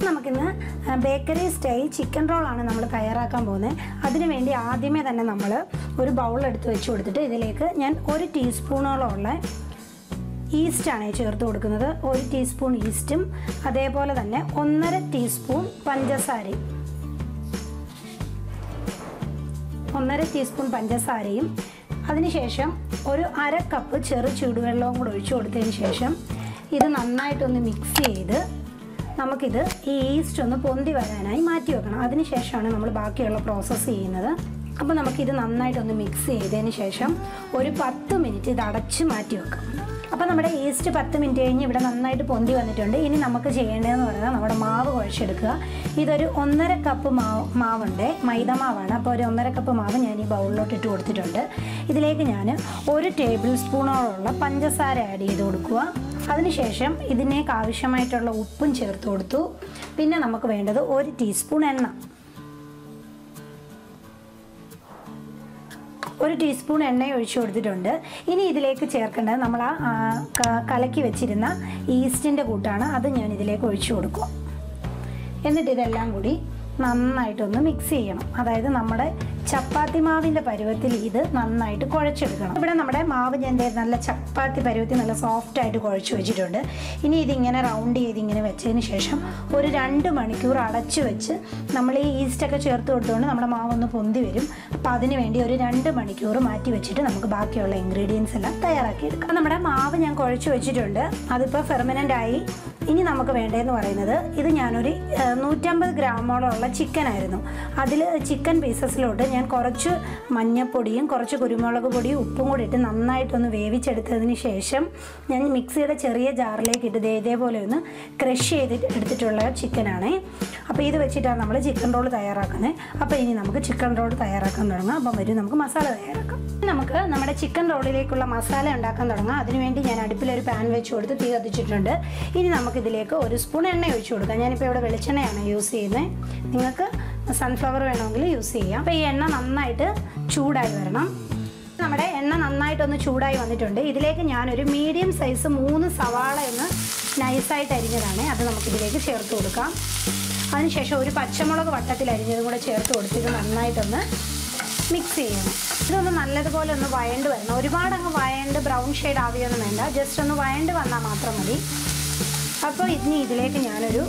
നമുക്കിന്ന് bakery style chicken റോളാണ് നമ്മൾ തയ്യാറാക്കാൻ പോകുന്നത് അതിനു വേണ്ടി ആദ്യമേ തന്നെ നമ്മൾ ഒരു ബൗൾ എടുത്ത് വെച്ച് കൊടുത്തിട്ട് ഇതിലേക്ക് ഞാൻ ഒരു ടീസ്പൂണോളം ഉള്ള ഈസ്റ്റാണ് ചേർത്ത് കൊടുക്കുന്നത് ഒരു ടീസ്പൂൺ ഈസ്റ്റും അതേപോലെ തന്നെ ഒന്നര ടീസ്പൂൺ പഞ്ചസാരയും ഒന്നര ടീസ്പൂൺ പഞ്ചസാരയും അതിനുശേഷം ഒരു അര കപ്പ് ചെറു ചൂടുവെള്ളവും കൂടെ ഒഴിച്ചു കൊടുത്തതിന് ശേഷം ഇത് നന്നായിട്ടൊന്ന് മിക്സ് ചെയ്ത് നമുക്കിത് ഈ ഈസ്റ്റ് ഒന്ന് പൊന്തി വരാനായി മാറ്റി വെക്കണം അതിനുശേഷമാണ് നമ്മൾ ബാക്കിയുള്ള പ്രോസസ്സ് ചെയ്യുന്നത് അപ്പോൾ നമുക്കിത് നന്നായിട്ടൊന്ന് മിക്സ് ചെയ്തതിന് ശേഷം ഒരു പത്ത് മിനിറ്റ് ഇത് അടച്ച് മാറ്റി വെക്കാം അപ്പോൾ നമ്മുടെ ഈസ്റ്റ് പത്ത് മിനിറ്റ് കഴിഞ്ഞ് ഇവിടെ നന്നായിട്ട് പൊന്തി വന്നിട്ടുണ്ട് ഇനി നമുക്ക് ചെയ്യേണ്ടതെന്ന് പറയുന്നത് നമ്മുടെ മാവ് കുഴച്ചെടുക്കുക ഇതൊരു ഒന്നര കപ്പ് മാവ് മാവുണ്ട് മൈദ മാവാണ് അപ്പോൾ ഒരു ഒന്നര കപ്പ് മാവ് ഞാൻ ഈ ബൗളിലോട്ട് ഇട്ട് കൊടുത്തിട്ടുണ്ട് ഇതിലേക്ക് ഞാൻ ഒരു ടേബിൾ സ്പൂണോളമുള്ള പഞ്ചസാര ആഡ് ചെയ്ത് കൊടുക്കുക അതിനുശേഷം ഇതിനേക്ക് ആവശ്യമായിട്ടുള്ള ഉപ്പും ചേർത്ത് കൊടുത്തു പിന്നെ നമുക്ക് വേണ്ടത് ഒരു ടീസ്പൂൺ എണ്ണ ഒരു ടീസ്പൂൺ എണ്ണ ഒഴിച്ചു കൊടുത്തിട്ടുണ്ട് ഇനി ഇതിലേക്ക് ചേർക്കേണ്ടത് നമ്മൾ ആ ക- കലക്കി വെച്ചിരുന്ന ഈസ്റ്റിൻ്റെ കൂട്ടാണ് അത് ഞാൻ ഇതിലേക്ക് ഒഴിച്ചു കൊടുക്കുക എന്നിട്ട് ഇതെല്ലാം കൂടി നന്നായിട്ടൊന്ന് മിക്സ് ചെയ്യണം അതായത് നമ്മുടെ ചപ്പാത്തി മാവിൻ്റെ പരുവത്തിൽ ഇത് നന്നായിട്ട് കുഴച്ചെടുക്കണം ഇവിടെ നമ്മുടെ മാവ് ഞാൻ ദേ നല്ല ചപ്പാത്തി പരുവത്തിൽ നല്ല സോഫ്റ്റ് ആയിട്ട് കുഴച്ച് വെച്ചിട്ടുണ്ട് ഇനി ഇതിങ്ങനെ റൗണ്ട് ചെയ്ത് ഇങ്ങനെ വെച്ചതിന് ശേഷം ഒരു രണ്ട് മണിക്കൂർ അടച്ചു വെച്ച് നമ്മൾ ഈ ഈസ്റ്റൊക്കെ ചേർത്ത് കൊടുത്തുകൊണ്ട് നമ്മുടെ മാവ് ഒന്ന് പൊന്തി വരും അപ്പോൾ അതിന് വേണ്ടി ഒരു രണ്ട് മണിക്കൂർ മാറ്റി വെച്ചിട്ട് നമുക്ക് ബാക്കിയുള്ള ഇൻഗ്രീഡിയൻസ് എല്ലാം തയ്യാറാക്കി എടുക്കാം നമ്മുടെ മാവ് ഞാൻ കുഴച്ച് വെച്ചിട്ടുണ്ട് അതിപ്പോൾ ഫെർമനൻ്റ് ആയി ഇനി നമുക്ക് വേണ്ടതെന്ന് പറയുന്നത് ഇത് ഞാനൊരു ആ, നൂറ്റമ്പത് ഗ്രാമോളമുള്ള ചിക്കൻ ആയിരുന്നു അതിൽ ചിക്കൻ പീസസിലോട്ട് ഞാൻ കുറച്ച് മഞ്ഞൾപ്പൊടിയും കുറച്ച് കുരുമുളക് പൊടിയും ഉപ്പും കൂടി ഇട്ട് നന്നായിട്ടൊന്ന് വേവിച്ചെടുത്തതിന് ശേഷം ഞാൻ മിക്സിയുടെ ചെറിയ ജാറിലേക്ക് ഇട്ട് ദേ ഇതേപോലെ ഒന്ന് ക്രഷ് ചെയ്തിട്ട് എടുത്തിട്ടുള്ള ചിക്കനാണ് അപ്പോൾ ഇത് വെച്ചിട്ടാണ് നമ്മൾ ചിക്കൻ റോൾ തയ്യാറാക്കുന്നത് അപ്പോൾ ഇനി നമുക്ക് ചിക്കൻ റോൾ തയ്യാറാക്കാൻ തുടങ്ങാം അപ്പം വരും നമുക്ക് മസാല തയ്യാറാക്കാം ഇനി നമുക്ക് നമ്മുടെ ചിക്കൻ റോളിലേക്കുള്ള മസാല ഉണ്ടാക്കാൻ തുടങ്ങാം അതിനുവേണ്ടി ഞാൻ അടുപ്പിലൊരു പാൻ വെച്ച് കൊടുത്ത് തീ കത്തിച്ചിട്ടുണ്ട് ഇനി നമുക്കിതിലേക്ക് ഒരു സ്പൂൺ എണ്ണ ഒഴിച്ചു കൊടുക്കാം ഞാനിപ്പോൾ ഇവിടെ വെളിച്ചെണ്ണയാണ് യൂസ് ചെയ്യുന്നത് നിങ്ങൾക്ക് സൺഫ്ലവർ വേണമെങ്കിൽ യൂസ് ചെയ്യാം അപ്പോൾ ഈ എണ്ണ നന്നായിട്ട് ചൂടായി വരണം നമ്മുടെ എണ്ണ നന്നായിട്ടൊന്ന് ചൂടായി വന്നിട്ടുണ്ട് ഇതിലേക്ക് ഞാനൊരു മീഡിയം സൈസ് മൂന്ന് സവാള ഒന്ന് നൈസായിട്ട് അരിഞ്ഞതാണ് അത് നമുക്കിതിലേക്ക് ചേർത്ത് കൊടുക്കാം അതിനുശേഷം ഒരു പച്ചമുളക് വട്ടത്തിൽ അരിഞ്ഞതും കൂടെ ചേർത്ത് കൊടുത്തിട്ട് നന്നായിട്ടൊന്ന് മിക്സ് ചെയ്യണം ഇതൊന്ന് നല്ലതുപോലെ ഒന്ന് വയണ്ട് വരണം ഒരുപാട് അങ്ങ് വയണ്ട് ബ്രൗൺ ഷെയ്ഡ് ആവുകയൊന്നും വേണ്ട ജസ്റ്റ് ഒന്ന് വയണ്ട് വന്നാൽ മാത്രം മതി അപ്പോൾ ഇനി ഇതിലേക്ക് ഞാനൊരു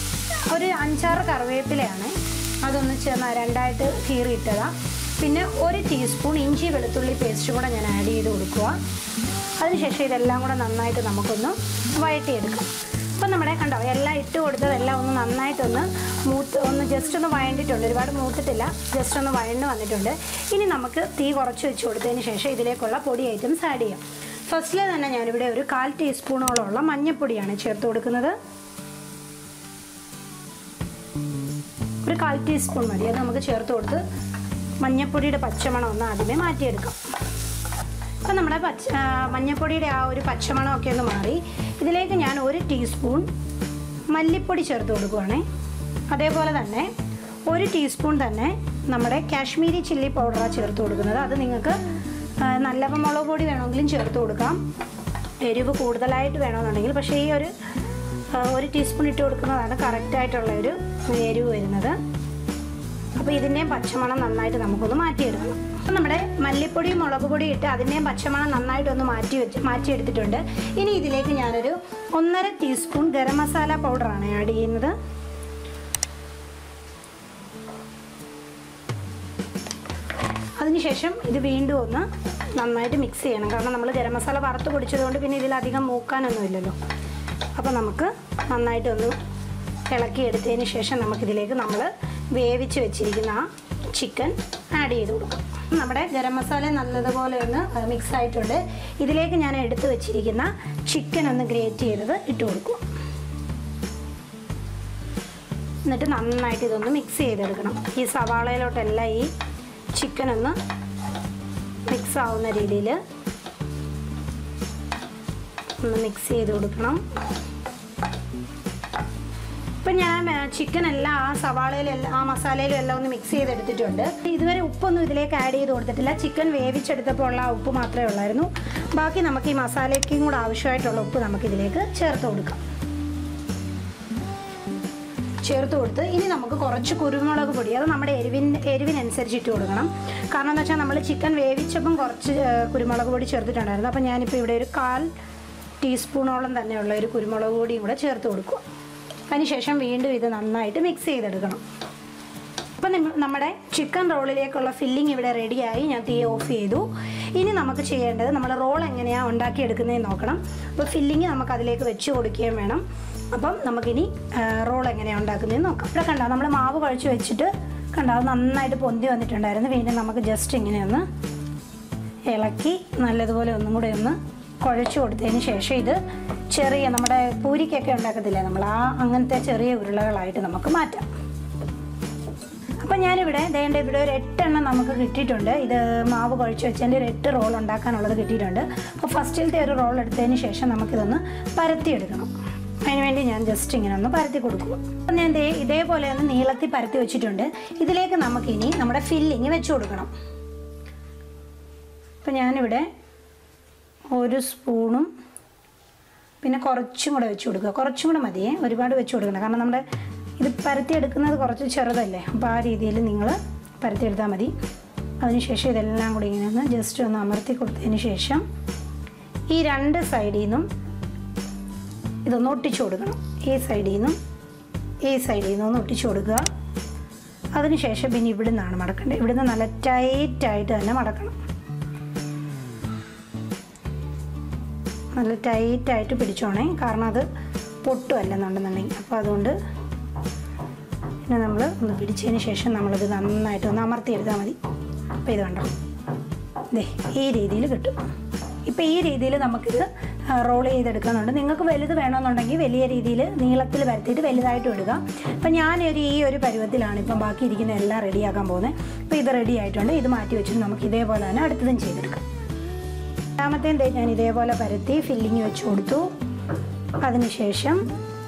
ഒരു അഞ്ചാറ് കറിവേപ്പിലയാണ് അതൊന്ന് ചെന്ന് രണ്ടായിട്ട് കീറിയിട്ടതാ പിന്നെ ഒരു ടീസ്പൂൺ ഇഞ്ചി വെളുത്തുള്ളി പേസ്റ്റ് കൂടെ ഞാൻ ആഡ് ചെയ്ത് കൊടുക്കുക അതിനുശേഷം ഇതെല്ലാം കൂടെ നന്നായിട്ട് നമുക്കൊന്ന് വഴറ്റിയെടുക്കാം അപ്പം നമ്മുടെ കണ്ടോ എല്ലാം ഇട്ട് കൊടുത്തതെല്ലാം ഒന്ന് നന്നായിട്ടൊന്ന് മൂത്ത് ഒന്ന് ജസ്റ്റ് ഒന്ന് വഴണ്ടിട്ടുണ്ട് ഒരുപാട് മൂത്തിട്ടില്ല ജസ്റ്റ് ഒന്ന് വഴണ്ട് വന്നിട്ടുണ്ട് ഇനി നമുക്ക് തീ കുറച്ച് വെച്ച് കൊടുത്തതിന് ശേഷം ഇതിലേക്കുള്ള പൊടി ഐറ്റംസ് ആഡ് ചെയ്യാം ഫസ്റ്റിൽ തന്നെ ഞാനിവിടെ ഒരു കാൽ ടീസ്പൂണോളമുള്ള മഞ്ഞൾപ്പൊടിയാണ് ചേർത്ത് കൊടുക്കുന്നത് ഒരു കാൽ ടീസ്പൂൺ മതി അത് നമുക്ക് ചേർത്ത് കൊടുത്ത് മഞ്ഞൾപ്പൊടിയുടെ പച്ചമണം ഒന്ന് ആദ്യമേ മാറ്റിയെടുക്കാം അപ്പം നമ്മുടെ പച്ച ആ, മഞ്ഞൾപ്പൊടിയുടെ ആ ഒരു പച്ചമണമൊക്കെ ഒന്ന് മാറി ഇതിലേക്ക് ഞാൻ ഒരു ടീസ്പൂൺ മല്ലിപ്പൊടി ചേർത്ത് കൊടുക്കുവാണേ അതേപോലെ തന്നെ ഒരു ടീസ്പൂൺ തന്നെ നമ്മുടെ കാശ്മീരി ചില്ലി പൗഡറാണ് ചേർത്ത് കൊടുക്കുന്നത് അത് നിങ്ങൾക്ക് ആ, നല്ല മുളക് പൊടി വേണമെങ്കിലും ചേർത്ത് കൊടുക്കാം എരിവ് കൂടുതലായിട്ട് വേണമെന്നുണ്ടെങ്കിൽ പക്ഷേ ഈ ഒരു ആ, ഒരു ടീസ്പൂൺ ഇട്ട് കൊടുക്കുന്നതാണ് കറക്റ്റായിട്ടുള്ള ഒരു എരിവ് വരുന്നത് അപ്പോൾ ഇതിൻ്റെയും പച്ചമണം നന്നായിട്ട് നമുക്കൊന്ന് മാറ്റിയെടുക്കണം അപ്പം നമ്മുടെ മല്ലിപ്പൊടിയും മുളക് പൊടിയും ഇട്ട് അതിൻ്റെയും പച്ചമണം നന്നായിട്ടൊന്ന് മാറ്റി വെച്ച് മാറ്റിയെടുത്തിട്ടുണ്ട് ഇനി ഇതിലേക്ക് ഞാനൊരു ഒന്നര ടീസ്പൂൺ ഗരം മസാല പൗഡറാണ് ആഡ് ചെയ്യുന്നത് അതിനുശേഷം ഇത് വീണ്ടും ഒന്ന് നന്നായിട്ട് മിക്സ് ചെയ്യണം കാരണം നമ്മൾ ഗരം മസാല വറുത്ത് പൊടിച്ചതുകൊണ്ട് പിന്നെ ഇതിലധികം മൂക്കാനൊന്നുമില്ലല്ലോ അപ്പോൾ നമുക്ക് നന്നായിട്ട് ഒന്ന് ഇളക്കി എടുത്തതിന് ശേഷം നമുക്കിതിലേക്ക് നമ്മൾ വേവിച്ച് വെച്ചിരിക്കുന്ന ആ ചിക്കൻ ആഡ് ചെയ്ത് കൊടുക്കാം നമ്മുടെ ഗരം മസാല നല്ലതുപോലെ ഒന്ന് മിക്സ് ആയിട്ടുണ്ട് ഇതിലേക്ക് ഞാൻ എടുത്ത് വെച്ചിരിക്കുന്ന ചിക്കൻ ഒന്ന് ഗ്രേറ്റ് ചെയ്തത് ഇട്ട് കൊടുക്കുക എന്നിട്ട് നന്നായിട്ട് ഇതൊന്ന് മിക്സ് ചെയ്തെടുക്കണം ഈ സവാളയിലോട്ടെല്ലാം ഈ ചിക്കൻ ഒന്ന് മിക്സ് ആവുന്ന രീതിയിൽ ഒന്ന് മിക്സ് ചെയ്ത് കൊടുക്കണം ഇപ്പം ഞാൻ ചിക്കൻ എല്ലാം ആ സവാളയിലും എല്ലാം ആ മസാലയിലും എല്ലാം ഒന്ന് മിക്സ് ചെയ്തെടുത്തിട്ടുണ്ട് ഇതുവരെ ഉപ്പൊന്നും ഇതിലേക്ക് ആഡ് ചെയ്ത് കൊടുത്തിട്ടില്ല ചിക്കൻ വേവിച്ചെടുത്തപ്പോൾ ഉള്ള ആ ഉപ്പ് മാത്രമേ ഉള്ളായിരുന്നു ബാക്കി നമുക്ക് ഈ മസാലയ്ക്കും കൂടെ ആവശ്യമായിട്ടുള്ള ഉപ്പ് നമുക്ക് ഇതിലേക്ക് ചേർത്ത് കൊടുക്കാം ചേർത്ത് കൊടുത്ത് ഇനി നമുക്ക് കുറച്ച് കുരുമുളക് പൊടി അത് നമ്മുടെ എരിവിന് എരിവിനനുസരിച്ച് ഇട്ട് കൊടുക്കണം കാരണം എന്ന് വെച്ചാൽ നമ്മൾ ചിക്കൻ വേവിച്ചപ്പം കുറച്ച് ആ, കുരുമുളക് പൊടി ചേർത്തിട്ടുണ്ടായിരുന്നു അപ്പം ഞാനിപ്പോൾ ഇവിടെ ഒരു കാൽ ടീസ്പൂണോളം തന്നെയുള്ള ഒരു കുരുമുളക് പൊടിയും കൂടെ ചേർത്ത് കൊടുക്കുക അതിനുശേഷം വീണ്ടും ഇത് നന്നായിട്ട് മിക്സ് ചെയ്തെടുക്കണം അപ്പം നമ്മുടെ ചിക്കൻ റോളിലേക്കുള്ള ഫില്ലിംഗ് ഇവിടെ റെഡിയായി ഞാൻ തീ ഓഫ് ചെയ്തു ഇനി നമുക്ക് ചെയ്യേണ്ടത് നമ്മൾ റോൾ എങ്ങനെയാണ് ഉണ്ടാക്കിയെടുക്കുന്നതെന്ന് നോക്കണം അപ്പോൾ ഫില്ലിംഗ് നമുക്ക് അതിലേക്ക് വെച്ച് കൊടുക്കുകയും വേണം അപ്പം നമുക്കിനി റോൾ എങ്ങനെയാണ് ഉണ്ടാക്കുന്നതെന്ന് നോക്കാം ഇവിടെ കണ്ടോ നമ്മൾ മാവ് കുഴച്ച് വെച്ചിട്ട് കണ്ടോ അത് നന്നായിട്ട് പൊന്തി വന്നിട്ടുണ്ടായിരുന്നു വീണ്ടും നമുക്ക് ജസ്റ്റ് ഇങ്ങനെ ഒന്ന് ഇളക്കി നല്ലതുപോലെ ഒന്നും കൂടെ ഒന്ന് കുഴച്ച് കൊടുത്തതിന് ശേഷം ഇത് ചെറിയ നമ്മുടെ പൂരിക്കൊക്കെ ഉണ്ടാക്കത്തില്ലേ നമ്മൾ ആ അങ്ങനത്തെ ചെറിയ ഉരുളകളായിട്ട് നമുക്ക് മാറ്റാം അപ്പം ഞാനിവിടെ ദേണ്ട ഇവിടെ ഒരു എട്ടെണ്ണം നമുക്ക് കിട്ടിയിട്ടുണ്ട് ഇത് മാവ് കുഴച്ച് വെച്ചതിൻ്റെ ഒരു എട്ട് റോൾ ഉണ്ടാക്കാനുള്ളത് കിട്ടിയിട്ടുണ്ട് അപ്പോൾ ഫസ്റ്റിലത്തെ ഒരു റോൾ എടുത്തതിന് ശേഷം നമുക്കിതൊന്ന് പരത്തിയെടുക്കണം അതിനുവേണ്ടി ഞാൻ ജസ്റ്റ് ഇങ്ങനെ ഒന്ന് പരത്തി കൊടുക്കുക അപ്പം ഞാൻ ദേ ഇതേപോലെ ഒന്ന് നീളത്തിൽ പരത്തി വെച്ചിട്ടുണ്ട് ഇതിലേക്ക് നമുക്കിനി നമ്മുടെ ഫില്ലിങ് വെച്ച് കൊടുക്കണം അപ്പം ഞാനിവിടെ ഒരു സ്പൂണും പിന്നെ കുറച്ചും കൂടെ വെച്ച് കൊടുക്കുക കുറച്ചും കൂടെ മതിയേ ഒരുപാട് വെച്ച് കൊടുക്കണം കാരണം നമ്മുടെ ഇത് പരത്തിയെടുക്കുന്നത് കുറച്ച് ചെറുതല്ലേ അപ്പോൾ ആ രീതിയിൽ നിങ്ങൾ പരത്തിയെടുത്താൽ മതി അതിനുശേഷം ഇതെല്ലാം കൂടി ഇങ്ങനെ ഒന്ന് ജസ്റ്റ് ഒന്ന് അമർത്തി കൊടുത്തതിന് ശേഷം ഈ രണ്ട് സൈഡിൽ നിന്നും ഇതൊന്ന് ഒട്ടിച്ചു കൊടുക്കണം ഈ സൈഡിൽ നിന്നും ഈ സൈഡിൽ നിന്നും ഒന്ന് ഒട്ടിച്ചു കൊടുക്കുക അതിനുശേഷം പിന്നെ ഇവിടെ നിന്നാണ് മടക്കേണ്ടത് ഇവിടുന്ന് നല്ല ടൈറ്റായിട്ട് തന്നെ മടക്കണം നല്ല ടൈറ്റായിട്ട് പിടിച്ചോണേ കാരണം അത് പൊട്ടുമല്ലെന്നുണ്ടെന്നുണ്ടെങ്കിൽ അപ്പോൾ അതുകൊണ്ട് പിന്നെ നമ്മൾ ഒന്ന് പിടിച്ചതിന് ശേഷം നമ്മളത് നന്നായിട്ട് ഒന്ന് അമർത്തിയെടുത്താൽ മതി അപ്പോൾ ഇത് കണ്ടോ ദേ ഈ രീതിയിൽ കിട്ടും ഇപ്പോൾ ഈ രീതിയിൽ നമുക്കിത് റോൾ ചെയ്തെടുക്കുന്നുണ്ട് നിങ്ങൾക്ക് വലുത് വേണമെന്നുണ്ടെങ്കിൽ വലിയ രീതിയിൽ നീളത്തിൽ വരുത്തിയിട്ട് വലുതായിട്ട് ഇടുക അപ്പം ഞാനൊരു ഈ ഒരു പരുവത്തിലാണ് ഇപ്പം ബാക്കി ഇരിക്കുന്ന എല്ലാം റെഡിയാക്കാൻ പോകുന്നത് അപ്പോൾ ഇത് റെഡി ആയിട്ടുണ്ട് ഇത് മാറ്റി വെച്ചിട്ട് നമുക്ക് ഇതേപോലെ തന്നെ അടുത്തതും ചെയ്തെടുക്കാം രണ്ടാമത്തെയും ദേ ഞാൻ ഇതേപോലെ പരത്തി ഫില്ലിങ് വെച്ച് കൊടുത്തു അതിനുശേഷം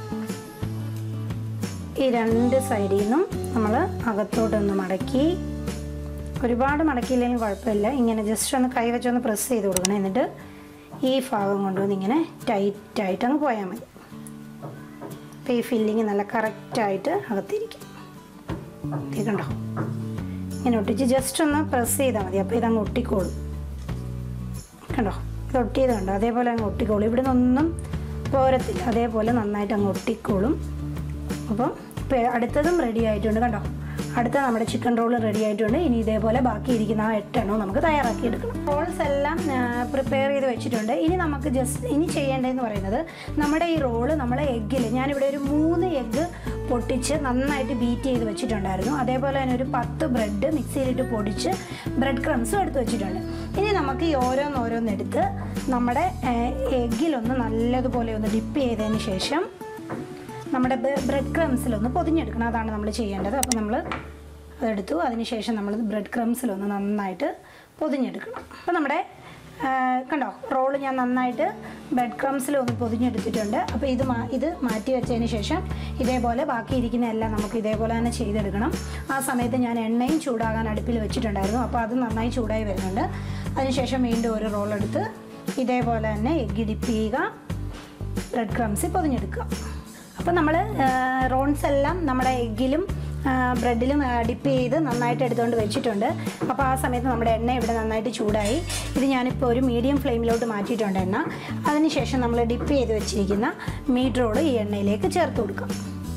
ഈ രണ്ട് സൈഡിൽ നിന്നും നമ്മൾ അകത്തോട്ടൊന്ന് മടക്കി ഒരുപാട് മടക്കിയില്ലെങ്കിലും കുഴപ്പമില്ല ഇങ്ങനെ ജസ്റ്റ് ഒന്ന് കൈ വെച്ചൊന്ന് പ്രസ് ചെയ്ത് കൊടുക്കണം എന്നിട്ട് ഈ ഭാഗം കൊണ്ടുവന്ന് ഇങ്ങനെ ടൈറ്റായിട്ട് അങ്ങ് പോയാൽ മതി അപ്പോൾ ഈ ഫില്ലിങ് നല്ല കറക്റ്റായിട്ട് അകത്തിരിക്കും ഇത് കണ്ടോ ഇങ്ങനെ ഒട്ടിച്ച് ജസ്റ്റ് ഒന്ന് പ്രസ് ചെയ്താൽ മതി അപ്പോൾ ഇതങ്ങ് ഒട്ടിക്കോളും കണ്ടോ ഇത് ഒട്ടിയത് കണ്ടോ അതേപോലെ അങ്ങ് ഒട്ടിക്കോളും ഇവിടെ നിന്നൊന്നും പോരത്തില്ല അതേപോലെ നന്നായിട്ട് അങ്ങ് ഒട്ടിക്കോളും അപ്പം ഇപ്പോൾ അടുത്തതും റെഡി ആയിട്ടുണ്ട് കണ്ടോ അടുത്ത നമ്മുടെ ചിക്കൻ റോൾ റെഡി ആയിട്ടുണ്ട് ഇനി ഇതേപോലെ ബാക്കി ഇരിക്കുന്ന ആ എട്ടെണ്ണവും നമുക്ക് തയ്യാറാക്കി എടുക്കണം റോൾസ് എല്ലാം പ്രിപ്പയർ ചെയ്ത് വെച്ചിട്ടുണ്ട് ഇനി നമുക്ക് ജസ്റ്റ് ഇനി ചെയ്യേണ്ടതെന്ന് പറയുന്നത് നമ്മുടെ ഈ റോള് നമ്മൾ എഗ്ഗിൽ ഞാനിവിടെ ഒരു മൂന്ന് എഗ്ഗ് പൊട്ടിച്ച് നന്നായിട്ട് ബീറ്റ് ചെയ്ത് വെച്ചിട്ടുണ്ടായിരുന്നു അതേപോലെ തന്നെ ഒരു പത്ത് ബ്രെഡ് മിക്സിയിലിട്ട് പൊടിച്ച് ബ്രെഡ് ക്രംസും എടുത്ത് വെച്ചിട്ടുണ്ട് ഇനി നമുക്ക് ഈ ഓരോന്നോരോന്ന് എടുത്ത് നമ്മുടെ എഗ്ഗിലൊന്ന് നല്ലതുപോലെ ഒന്ന് ഡിപ്പ് ചെയ്തതിന് ശേഷം നമ്മുടെ ബ്രെഡ് ക്രംസിലൊന്ന് പൊതിഞ്ഞെടുക്കണം അതാണ് നമ്മൾ ചെയ്യേണ്ടത് അപ്പോൾ നമ്മൾ അതെടുത്തു അതിനുശേഷം നമ്മൾ ബ്രെഡ് ക്രംസിലൊന്ന് നന്നായിട്ട് പൊതിഞ്ഞെടുക്കണം അപ്പോൾ നമ്മുടെ ആ, കണ്ടോ റോള് ഞാൻ നന്നായിട്ട് ബ്രെഡ് ക്രംസിലൊന്ന് പൊതിഞ്ഞെടുത്തിട്ടുണ്ട് അപ്പോൾ ഇത് മാ ഇത് മാറ്റി വെച്ചതിന് ശേഷം ഇതേപോലെ ബാക്കി ഇരിക്കുന്ന എല്ലാം നമുക്ക് ഇതേപോലെ തന്നെ ചെയ്തെടുക്കണം ആ സമയത്ത് ഞാൻ എണ്ണയും ചൂടാകാൻ അടുപ്പിൽ വെച്ചിട്ടുണ്ടായിരുന്നു അപ്പോൾ അത് നന്നായി ചൂടായി വരുന്നുണ്ട് അതിനുശേഷം വീണ്ടും ഒരു റോൾ എടുത്ത് ഇതേപോലെ തന്നെ എഗ്ഗ് ഡിപ്പ് ചെയ്യുക ബ്രെഡ് ക്രംസിൽ പൊതിഞ്ഞെടുക്കുക അപ്പോൾ നമ്മൾ റോൺസ് എല്ലാം നമ്മുടെ എഗ്ഗിലും ബ്രെഡിലും ഡിപ്പ് ചെയ്ത് നന്നായിട്ട് എടുത്തുകൊണ്ട് വെച്ചിട്ടുണ്ട് അപ്പോൾ ആ സമയത്ത് നമ്മുടെ എണ്ണ ഇവിടെ നന്നായിട്ട് ചൂടായി ഇത് ഞാനിപ്പോൾ ഒരു മീഡിയം ഫ്ലെയിമിലോട്ട് മാറ്റിയിട്ടുണ്ട് എണ്ണ അതിനുശേഷം നമ്മൾ ഡിപ്പ് ചെയ്ത് വെച്ചിരിക്കുന്ന മീറ്റ് റോള് ഈ എണ്ണയിലേക്ക് ചേർത്ത് കൊടുക്കാം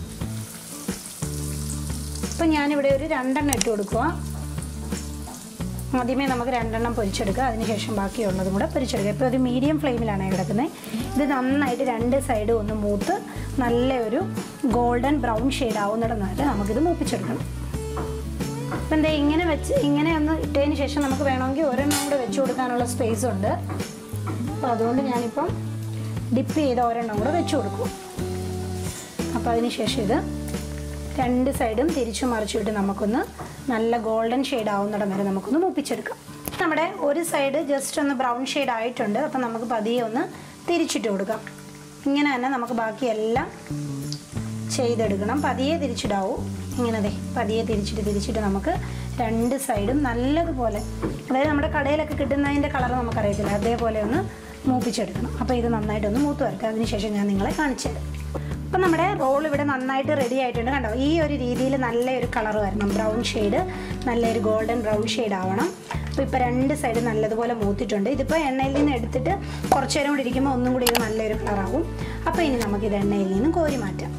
അപ്പോൾ ഞാനിവിടെ ഒരു രണ്ടെണ്ണം ഇട്ട് കൊടുക്കുക ആദ്യമേ നമുക്ക് രണ്ടെണ്ണം പൊരിച്ചെടുക്കുക അതിനുശേഷം ബാക്കിയുള്ളതും കൂടെ പൊരിച്ചെടുക്കുക ഇപ്പോൾ ഒരു മീഡിയം ഫ്ലെയിമിലാണ് കിടക്കുന്നത് ഇത് നന്നായിട്ട് രണ്ട് സൈഡും ഒന്ന് മൂത്ത് നല്ല ഒരു ഗോൾഡൻ ബ്രൗൺ ഷെയ്ഡ് ആവുന്നിടം വരെ നമുക്കിത് മൂപ്പിച്ചെടുക്കണം അപ്പം എന്താ ഇങ്ങനെ വെച്ച് ഇങ്ങനെ ഒന്ന് ഇട്ടതിന് ശേഷം നമുക്ക് വേണമെങ്കിൽ ഒരെണ്ണം കൂടെ വെച്ച് കൊടുക്കാനുള്ള സ്പേസ് ഉണ്ട് അപ്പോൾ അതുകൊണ്ട് ഞാനിപ്പം ഡിപ്പ് ചെയ്ത ഒരെണ്ണം കൂടെ വെച്ച് കൊടുക്കും അപ്പോൾ അതിന് ശേഷം ഇത് രണ്ട് സൈഡും തിരിച്ചു മറിച്ചിട്ട് നമുക്കൊന്ന് നല്ല ഗോൾഡൻ ഷെയ്ഡ് ആവുന്നിടം വരെ നമുക്കൊന്ന് മൂപ്പിച്ചെടുക്കാം നമ്മുടെ ഒരു സൈഡ് ജസ്റ്റ് ഒന്ന് ബ്രൗൺ ഷെയ്ഡ് ആയിട്ടുണ്ട് അപ്പം നമുക്ക് പതിയെ ഒന്ന് തിരിച്ചിട്ട് കൊടുക്കാം ഇങ്ങനെ തന്നെ നമുക്ക് ബാക്കിയെല്ലാം ചെയ്തെടുക്കണം പതിയെ തിരിച്ചിടാവൂ ഇങ്ങനെ ദേ പതിയെ തിരിച്ചിട്ട് തിരിച്ചിട്ട് നമുക്ക് രണ്ട് സൈഡും നല്ലതുപോലെ അതായത് നമ്മുടെ കടയിലൊക്കെ കിട്ടുന്നതിൻ്റെ കളർ നമുക്കറിയത്തില്ല അതേപോലെ ഒന്ന് മൂപ്പിച്ചെടുക്കണം അപ്പോൾ ഇത് നന്നായിട്ടൊന്ന് മൂത്ത് വരട്ടെ അതിനുശേഷം ഞാൻ നിങ്ങളെ കാണിച്ചു തരാം അപ്പം നമ്മുടെ റോൾ ഇവിടെ നന്നായിട്ട് റെഡി ആയിട്ടുണ്ട് കണ്ടോ ഈ ഒരു രീതിയിൽ നല്ലൊരു കളർ വരണം ബ്രൗൺ ഷെയ്ഡ് നല്ലൊരു ഗോൾഡൻ ബ്രൗൺ ഷെയ്ഡ് ആവണം അപ്പോൾ ഇപ്പോൾ രണ്ട് സൈഡ് നല്ലതുപോലെ മൂത്തിട്ടുണ്ട് ഇതിപ്പോൾ എണ്ണയിൽ നിന്ന് എടുത്തിട്ട് കുറച്ച് നേരം കൂടി ഇരിക്കുമ്പോൾ ഒന്നും കൂടി ഇത് നല്ലൊരു കളറാവും അപ്പോൾ ഇനി നമുക്കിത് എണ്ണയിൽ നിന്ന് കോരി മാറ്റാം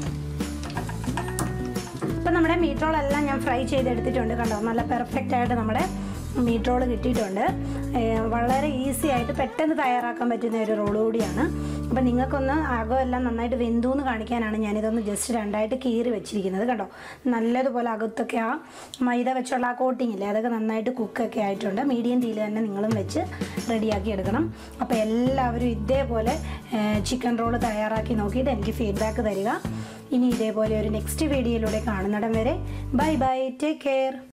ഇപ്പം നമ്മുടെ മീറ്റ് റോൾ എല്ലാം ഞാൻ ഫ്രൈ ചെയ്തെടുത്തിട്ടുണ്ട് കണ്ടോ നല്ല പെർഫെക്റ്റ് ആയിട്ട് നമ്മുടെ മീറ്റ് റോൾ കിട്ടിയിട്ടുണ്ട് ഏർ വളരെ ഈസി ആയിട്ട് പെട്ടെന്ന് തയ്യാറാക്കാൻ പറ്റുന്ന ഒരു റോൾ കൂടിയാണ് അപ്പം നിങ്ങൾക്കൊന്ന് അകമെല്ലാം നന്നായിട്ട് വെന്തു എന്ന് കാണിക്കാനാണ് ഞാനിതൊന്ന് ജസ്റ്റ് രണ്ടായിട്ട് കീറി വെച്ചിരിക്കുന്നത് കണ്ടോ നല്ലതുപോലെ അകത്തൊക്കെ ആ മൈദ വെച്ചുള്ള ആ കോട്ടിംഗ് ഇല്ലേ അതൊക്കെ നന്നായിട്ട് കുക്കൊക്കെ ആയിട്ടുണ്ട് മീഡിയം തീയിൽ തന്നെ നിങ്ങളും വെച്ച് റെഡിയാക്കി എടുക്കണം അപ്പോൾ എല്ലാവരും ഇതേപോലെ ചിക്കൻ റോൾ തയ്യാറാക്കി നോക്കിയിട്ട് എനിക്ക് ഫീഡ്ബാക്ക് തരിക ഇനി ഇതേപോലെ ഒരു നെക്സ്റ്റ് വീഡിയോയിലൂടെ കാണുന്നിടം വരെ ബൈ ബൈ ടേക്ക് കെയർ